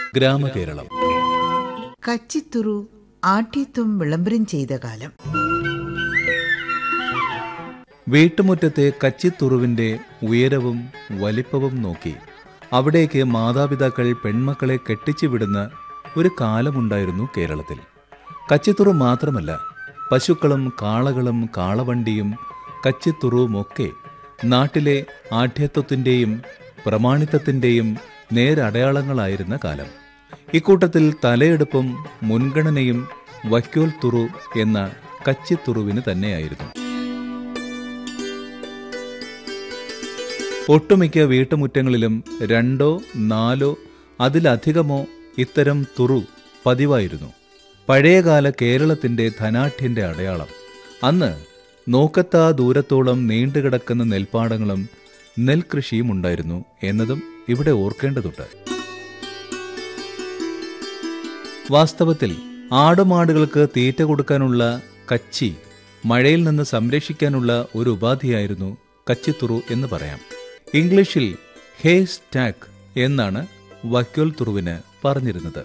ഗ്രാമകേരളം കച്ചിത്തുറു ആഠ്യത്വം വിളംബരം ചെയ്ത കാലം വീട്ടുമുറ്റത്തെ കച്ചിത്തുറുവിന്റെ ഉയരവും വലിപ്പവും നോക്കി അവിടേക്ക് മാതാപിതാക്കൾ പെൺമക്കളെ കെട്ടിച്ചു വിടുന്ന ഒരു കാലമുണ്ടായിരുന്നു കേരളത്തിൽ കച്ചിത്തുറു മാത്രമല്ല പശുക്കളും കാളകളും കാളവണ്ടിയും കച്ചിത്തുറുവുമൊക്കെ നാട്ടിലെ ആഠ്യത്വത്തിന്റെയും പ്രമാണിത്വത്തിന്റെയും നേരടയാളങ്ങളായിരുന്ന കാലം ഇക്കൂട്ടത്തിൽ തലയെടുപ്പും മുൻഗണനയും വക്യോൽ തുറു എന്ന കച്ചിത്തുറുവിന് തന്നെയായിരുന്നു ഒട്ടുമിക്ക വീട്ടുമുറ്റങ്ങളിലും രണ്ടോ നാലോ അതിലധികമോ ഇത്തരം തുറു പതിവായിരുന്നു പഴയകാല കേരളത്തിന്റെ ധനാഠ്യന്റെ അടയാളം അന്ന് നോക്കത്താ ദൂരത്തോളം നീണ്ടുകിടക്കുന്ന നെൽപ്പാടങ്ങളും നെൽകൃഷിയും ഉണ്ടായിരുന്നു എന്നതും ഇവിടെ ഓർക്കേണ്ടതുണ്ട് വാസ്തവത്തിൽ ആടുമാടുകൾക്ക് തീറ്റ കൊടുക്കാനുള്ള കച്ചി മഴയിൽ നിന്ന് സംരക്ഷിക്കാനുള്ള ഒരു ഉപാധിയായിരുന്നു കച്ചിത്തുറു എന്ന് പറയാം ഇംഗ്ലീഷിൽ ഹേ സ്റ്റാക്ക് എന്നാണ് വക്യോൽ തുറുവിന് പറഞ്ഞിരുന്നത്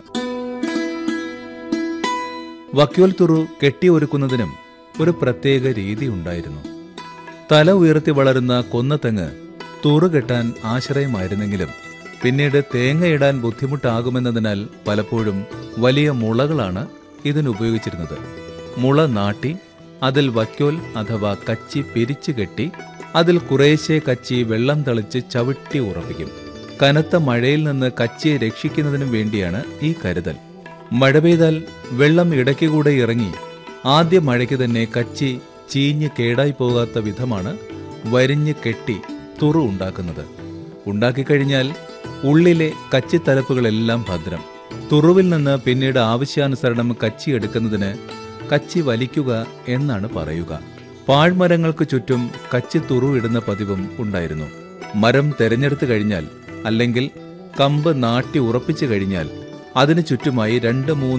വക്യോൽ തുറു കെട്ടിയൊരുക്കുന്നതിനും ഒരു പ്രത്യേക രീതി ഉണ്ടായിരുന്നു തല ഉയർത്തി വളരുന്ന കൊന്നതെങ്ങ് തുറു കെട്ടാൻ ആശ്രയമായിരുന്നെങ്കിലും പിന്നീട് തേങ്ങയിടാൻ ബുദ്ധിമുട്ടാകുമെന്നതിനാൽ പലപ്പോഴും വലിയ മുളകളാണ് ഇതിനുപയോഗിച്ചിരുന്നത് മുള നാട്ടി അതിൽ വക്യോൽ അഥവാ കച്ചി പിരിച്ചു കെട്ടി അതിൽ കുറേശ്ശെ കച്ചി വെള്ളം തളിച്ച് ചവിട്ടി ഉറപ്പിക്കും കനത്ത മഴയിൽ നിന്ന് കച്ചിയെ രക്ഷിക്കുന്നതിനും വേണ്ടിയാണ് ഈ കരുതൽ മഴ പെയ്താൽ വെള്ളം ഇടയ്ക്കുകൂടെ ഇറങ്ങി ആദ്യ മഴയ്ക്ക് തന്നെ കച്ചി ചീഞ്ഞ് കേടായി പോകാത്ത വിധമാണ് വരിഞ്ഞ് കെട്ടി തുറു ഉണ്ടാക്കുന്നത് ഉണ്ടാക്കിക്കഴിഞ്ഞാൽ ഉള്ളിലെ കച്ചിത്തലപ്പുകളെല്ലാം ഭദ്രം തുറുവിൽ നിന്ന് പിന്നീട് ആവശ്യാനുസരണം കച്ചി എടുക്കുന്നതിന് കച്ചി വലിക്കുക എന്നാണ് പറയുക പാഴ്മരങ്ങൾക്ക് ചുറ്റും കച്ചി തുറു ഇടുന്ന പതിവും ഉണ്ടായിരുന്നു മരം തെരഞ്ഞെടുത്തു കഴിഞ്ഞാൽ അല്ലെങ്കിൽ കമ്പ് നാട്ടി ഉറപ്പിച്ചു കഴിഞ്ഞാൽ അതിനു ചുറ്റുമായി രണ്ട് മൂന്ന്